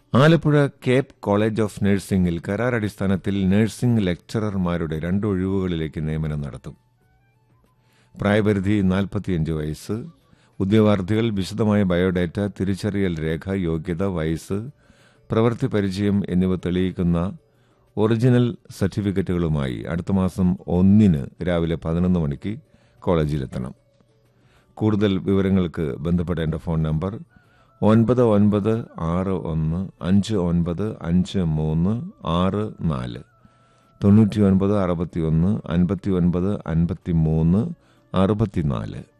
Alappuzha Cape college of നഴ്സിംഗിൽ കരാർ അടിസ്ഥാനത്തിൽ നഴ്സിംഗ് ലെക്ചറർമാരുടെ രണ്ട് ഒഴിവുകളിലേക്ക് നിയമനം നടത്തും പ്രായപരിധി നാൽപ്പത്തിയഞ്ച് വയസ്സ് ഉദ്യോഗാർത്ഥികൾ വിശദമായ ബയോഡാറ്റ തിരിച്ചറിയൽ രേഖ യോഗ്യത വയസ്സ് പ്രവൃത്തി പരിചയം എന്നിവ തെളിയിക്കുന്ന ഒറിജിനൽ സർട്ടിഫിക്കറ്റുകളുമായി അടുത്ത മാസം ഒന്നിന് രാവിലെ പതിനൊന്ന് മണിക്ക് കോളേജിലെത്തണം കൂടുതൽ വിവരങ്ങൾക്ക് ബന്ധപ്പെടേണ്ട ഫോൺ നമ്പർ ഒൻപത് ഒൻപത് ആറ് ഒന്ന് അഞ്ച് ഒൻപത് അഞ്ച് മൂന്ന് ആറ് നാല് തൊണ്ണൂറ്റി ഒൻപത് അറുപത്തി ഒന്ന് അൻപത്തി ഒൻപത് അൻപത്തി മൂന്ന് അറുപത്തിനാല്